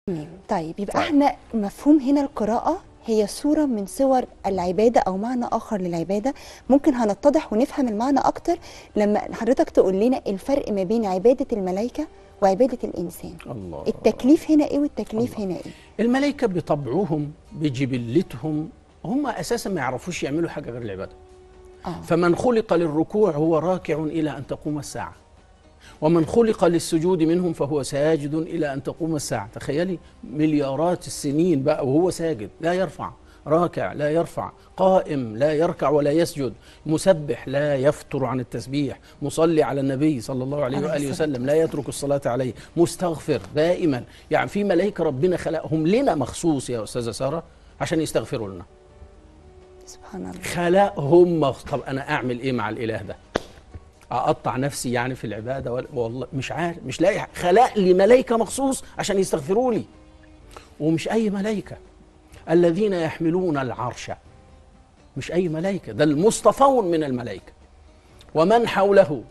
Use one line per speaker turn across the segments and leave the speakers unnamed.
طيب يبقى
طيب.
احنا مفهوم هنا القراءة هي صورة من صور العبادة أو معنى آخر للعبادة ممكن هنتضح ونفهم المعنى أكتر لما حضرتك تقول لنا الفرق ما بين عبادة الملائكة وعبادة الإنسان
الله
التكليف هنا إيه والتكليف هنا إيه
الملائكة بطبعهم بجبلتهم هم أساسا ما يعرفوش يعملوا حاجة غير العبادة
آه.
فمن خلق للركوع هو راكع إلى أن تقوم الساعة ومن خلق للسجود منهم فهو ساجد إلى أن تقوم الساعة تخيلي مليارات السنين بقى وهو ساجد لا يرفع راكع لا يرفع قائم لا يركع ولا يسجد مسبح لا يفتر عن التسبيح مصلي على النبي صلى الله عليه
عليه
وآله
الصلاة
وسلم لا يترك الصلاة عليه مستغفر دائما يعني في ملائكة ربنا خلقهم لنا مخصوص يا أستاذة سارة عشان يستغفروا لنا
سبحان الله
خلقهم مخ... طب انا اعمل ايه مع الاله ده اقطع نفسي يعني في العباده ولا والله مش عارف مش لاقي خلق لي ملائكه مخصوص عشان يستغفروا لي ومش اي ملائكه الذين يحملون العرش مش اي ملائكه ده المصطفون من الملائكه ومن حوله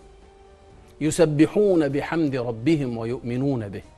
يسبحون بحمد ربهم ويؤمنون به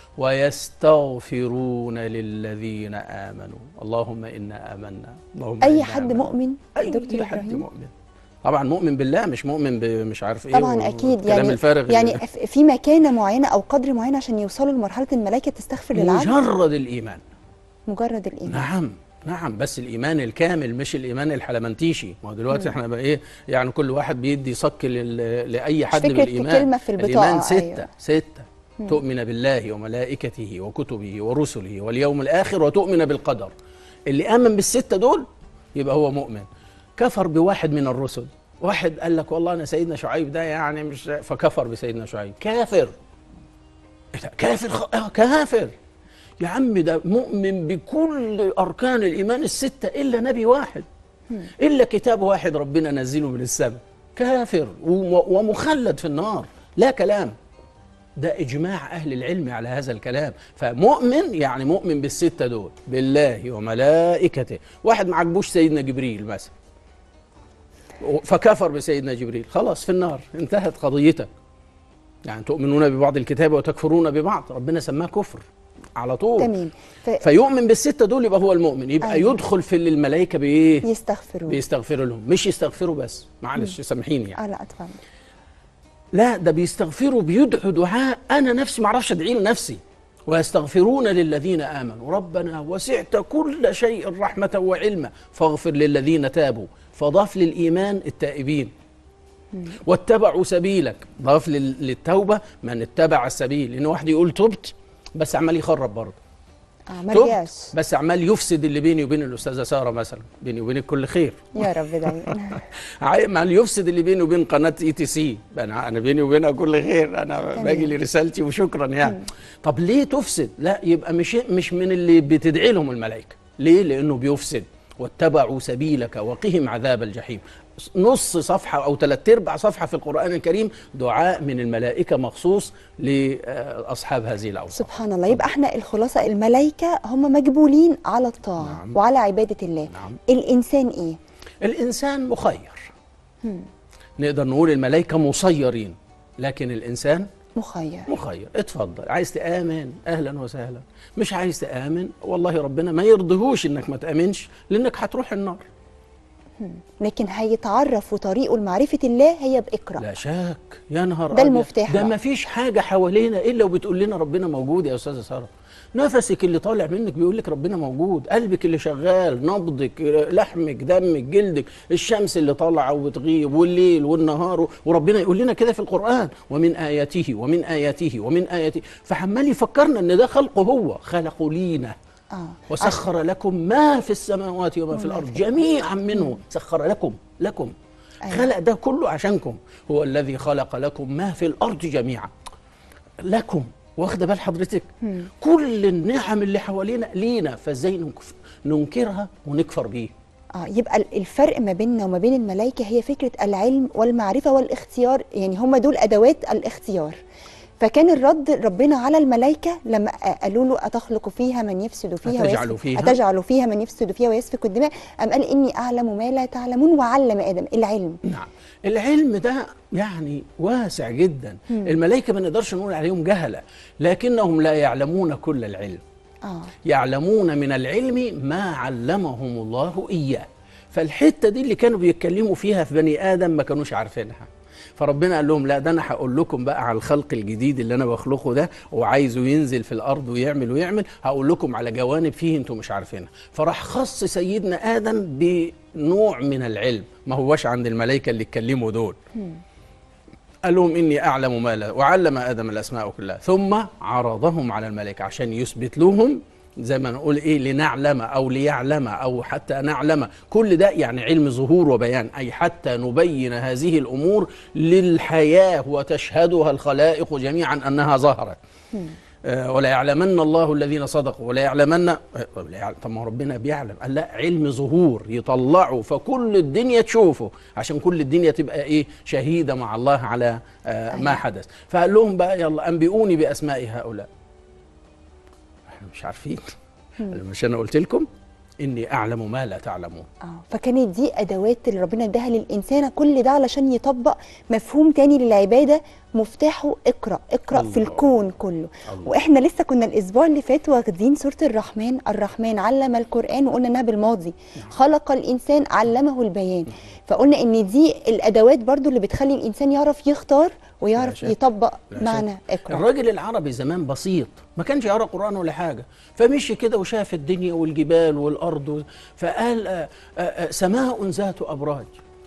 ويستغفرون للذين امنوا اللهم انا امنا اللهم
أي
إنا
حد
آمنا.
مؤمن
اي
دكتور
حد
إبراهيم
مؤمن طبعا مؤمن بالله مش مؤمن بمش عارف ايه
طبعا اكيد
والكلام
يعني
الفارغ
يعني
اللي-
ف- في مكانه معينه او قدر معين عشان يوصلوا لمرحله الملائكه تستغفر للعبد
مجرد الايمان
مجرد الايمان
نعم نعم بس الايمان الكامل مش الايمان الحلمنتيشي ما هو دلوقتي احنا بقى ايه يعني كل واحد بيدي صك لل- لاي حد
فكرة
بالايمان
كلمة في البطاقة،
الايمان سته
أيوة.
سته تؤمن بالله وملائكته وكتبه ورسله واليوم الاخر وتؤمن بالقدر اللي امن بالسته دول يبقى هو مؤمن كفر بواحد من الرسل واحد قال لك والله انا سيدنا شعيب ده يعني مش فكفر بسيدنا شعيب كافر إيه ده؟ كافر خ... آه كافر يا عم ده مؤمن بكل اركان الايمان السته الا نبي واحد الا كتاب واحد ربنا نزله من السماء كافر وم- ومخلد في النار لا كلام ده اجماع اهل العلم على هذا الكلام فمؤمن يعني مؤمن بالسته دول بالله وملائكته واحد ما عجبوش سيدنا جبريل مثلا فكفر بسيدنا جبريل خلاص في النار انتهت قضيتك يعني تؤمنون ببعض الكتاب وتكفرون ببعض ربنا سماه كفر على طول
تمام ف...
فيؤمن بالستة دول يبقى هو المؤمن يبقى
أيوة.
يدخل في اللي الملائكة بإيه
يستغفرون
بيستغفروا لهم مش يستغفروا بس معلش سامحيني يعني
اه لا اتفضل
لا ده بيستغفروا بيدعوا دعاء أنا نفسي ما اعرفش أدعي لنفسي ويستغفرون للذين آمنوا ربنا وسعت كل شيء رحمة وعلما فاغفر للذين تابوا فضاف للإيمان التائبين واتبعوا سبيلك ضاف لل- للتوبة من اتبع السبيل لأن واحد يقول تبت بس عمال يخرب برضه
اه ما
تبت
رجعش
بس عمال يفسد اللي بيني وبين الأستاذة سارة مثلا بيني وبينك كل خير
يا رب دايما
عمال يفسد اللي بيني وبين قناه اي تي سي انا انا بيني وبينها كل خير انا
تمام.
باجي لرسالتي وشكرا يعني طب ليه تفسد لا يبقى مش مش من اللي بتدعي لهم الملائكه ليه لانه بيفسد واتبعوا سبيلك وقهم عذاب الجحيم نص صفحة أو ثلاث أرباع صفحة في القرآن الكريم دعاء من الملائكة مخصوص لأصحاب هذه الأوصاف
سبحان الله يبقى احنا الخلاصه الملائكه هم مجبولين على الطاعه
نعم.
وعلى عباده الله
نعم.
الانسان ايه
الإنسان مخير نقدر نقول الملائكة مسيرين لكن الإنسان
مخير
مخير اتفضل عايز تآمن أهلا وسهلا مش عايز تآمن والله ربنا ما يرضيهوش إنك ما تآمنش لأنك هتروح النار
لكن هيتعرف وطريقه لمعرفه الله هي باقرا
لا شك يا نهار
ده
أبيض.
المفتاح
ده
بقى.
ما فيش حاجة حوالينا إلا وبتقول لنا ربنا موجود يا أستاذة سارة نفسك اللي طالع منك بيقول لك ربنا موجود قلبك اللي شغال نبضك لحمك دمك جلدك الشمس اللي طالعة وبتغيب والليل والنهار وربنا يقول لنا كده في القرآن ومن آياته ومن آياته ومن آياته فعمال يفكرنا إن ده خلقه هو خلقه لينا
اه
وسخر لكم ما في السماوات وما في الارض جميعا منه سخر لكم لكم
أيوة.
خلق ده كله عشانكم هو الذي خلق لكم ما في الارض جميعا لكم واخده بال حضرتك كل النعم اللي حوالينا لينا فازاي ننكف- ننكرها ونكفر بيه
اه يبقى ال- الفرق ما بيننا وما بين الملائكه هي فكره العلم والمعرفه والاختيار يعني هم دول ادوات الاختيار فكان الرد ربنا على الملائكه لما قالوا له اتخلق فيها من يفسد فيها
أتجعل
ويسفك
فيها؟
اتجعل فيها من يفسد فيها ويسفك الدماء ام قال اني اعلم ما لا تعلمون وعلم ادم العلم
نعم العلم ده يعني واسع جدا الملائكه ما نقدرش نقول عليهم جهله لكنهم لا يعلمون كل العلم
اه
يعلمون من العلم ما علمهم الله إياه فالحتة دي اللي كانوا بيتكلموا فيها في بني آدم ما كانوش عارفينها فربنا قال لهم لا ده انا هقول لكم بقى على الخلق الجديد اللي انا بخلقه ده وعايزه ينزل في الارض ويعمل ويعمل هقول لكم على جوانب فيه انتم مش عارفينها فراح خص سيدنا ادم بنوع من العلم ما هوش عند الملائكه اللي اتكلموا دول قال لهم اني اعلم ما لا وعلم ادم الاسماء كلها ثم عرضهم على الملائكه عشان يثبت لهم زي ما نقول ايه لنعلم او ليعلم او حتى نعلم كل ده يعني علم ظهور وبيان اي حتى نبين هذه الامور للحياه وتشهدها الخلائق جميعا انها ظهرت آه، ولا يعلمن الله الذين صدقوا ولا يعلمن آه، ولا يعلم- طب ما هو ربنا بيعلم قال لا علم ظهور يطلعه فكل الدنيا تشوفه عشان كل الدنيا تبقى ايه شهيده مع الله على آه ما حدث فقال لهم بقى يلا انبئوني باسماء هؤلاء احنا مش عارفين مش انا قلت لكم اني اعلم ما لا تعلمون
اه فكانت دي ادوات اللي ربنا اداها للانسان كل ده علشان يطبق مفهوم تاني للعباده مفتاحه اقرا اقرا في
الله.
الكون كله
الله.
واحنا لسه كنا الاسبوع اللي فات واخدين سوره الرحمن الرحمن علم القران وقلنا انها بالماضي خلق الانسان علمه البيان فقلنا ان دي الادوات برضو اللي بتخلي الانسان يعرف يختار ويعرف
شك.
يطبق
لا
معنى
شك.
اقرا
الراجل العربي زمان بسيط ما كانش يقرا قران ولا حاجه فمشي كده وشاف الدنيا والجبال والارض و- فقال آه، آه، آه، سماء ذات ابراج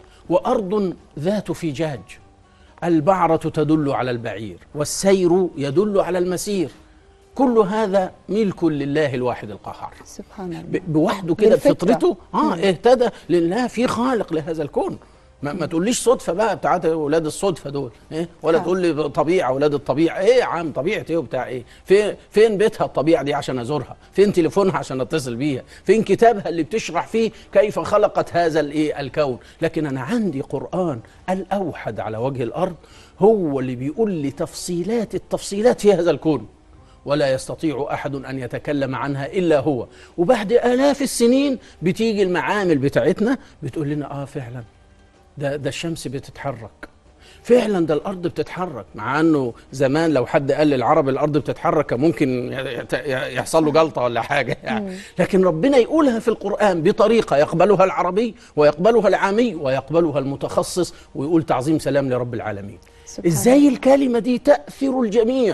وارض ذات فجاج البعره تدل على البعير والسير يدل على المسير كل هذا ملك لله الواحد القهار
سبحان الله
ب- بوحده كده
بالفطرة.
بفطرته اه اهتدى لله في خالق لهذا الكون ما, ما تقوليش صدفه بقى بتاعت اولاد الصدفه دول ايه ولا
آه.
تقول لي طبيعه اولاد الطبيعه ايه يا عم طبيعه ايه وبتاع ايه فين فين بيتها الطبيعه دي عشان ازورها فين تليفونها عشان اتصل بيها فين كتابها اللي بتشرح فيه كيف خلقت هذا الايه الكون لكن انا عندي قران الاوحد على وجه الارض هو اللي بيقول لي تفصيلات التفصيلات في هذا الكون ولا يستطيع احد ان يتكلم عنها الا هو وبعد الاف السنين بتيجي المعامل بتاعتنا بتقول لنا اه فعلا ده ده الشمس بتتحرك فعلا ده الارض بتتحرك مع انه زمان لو حد قال للعرب الارض بتتحرك كان ممكن يت- يحصل له جلطه ولا حاجه يعني لكن ربنا يقولها في القران بطريقه يقبلها العربي ويقبلها العامي ويقبلها المتخصص ويقول تعظيم سلام لرب العالمين
سبحان
ازاي الكلمه دي تاثر الجميع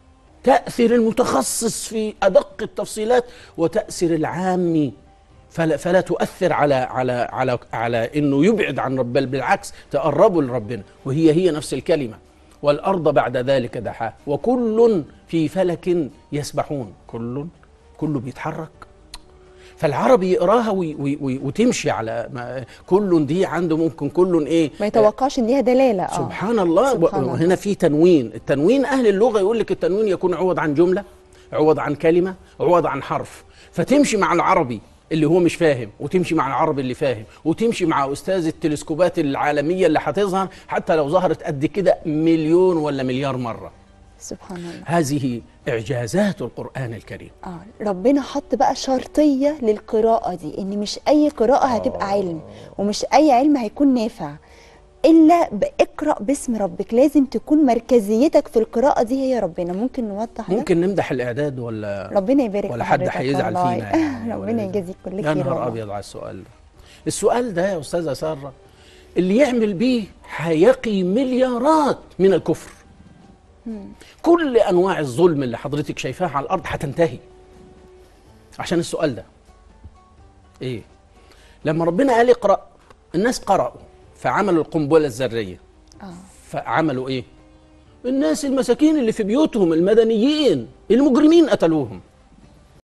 تأثر المتخصص في أدق التفصيلات وتأثر العامي فلا, فلا تؤثر على على على على انه يبعد عن رب بل بالعكس تقربه لربنا وهي هي نفس الكلمه والارض بعد ذلك دحاها وكل في فلك يسبحون كل كله بيتحرك فالعربي يقراها وي وي وي وتمشي على ما كل دي عنده ممكن كل ايه
ما يتوقعش ان ليها دلاله اه
سبحان الله
سبحان الله.
وهنا في تنوين التنوين اهل اللغه يقول لك التنوين يكون عوض عن جمله عوض عن كلمه عوض عن حرف فتمشي مع العربي اللي هو مش فاهم وتمشي مع العربي اللي فاهم وتمشي مع استاذ التلسكوبات العالميه اللي هتظهر حتى لو ظهرت قد كده مليون ولا مليار مره
سبحان الله
هذه اعجازات القران الكريم
اه ربنا حط بقى شرطيه للقراءه دي ان مش اي قراءه هتبقى علم ومش اي علم هيكون نافع الا باقرا باسم ربك لازم تكون مركزيتك في القراءه دي هي ربنا ممكن نوضح ده
ممكن نمدح الاعداد ولا
ربنا يبارك
ولا
في
حد
حضرتك
هيزعل
والله.
فينا يعني
ربنا
ولا-
يجازيك كل
يا
خير
نهار
والله.
ابيض على السؤال ده السؤال ده يا استاذه ساره اللي يعمل بيه هيقي مليارات من الكفر كل انواع الظلم اللي حضرتك شايفاها على الارض هتنتهي عشان السؤال ده ايه لما ربنا قال اقرا الناس قرأوا فعملوا القنبله الذريه
اه
فعملوا ايه الناس المساكين اللي في بيوتهم المدنيين المجرمين قتلوهم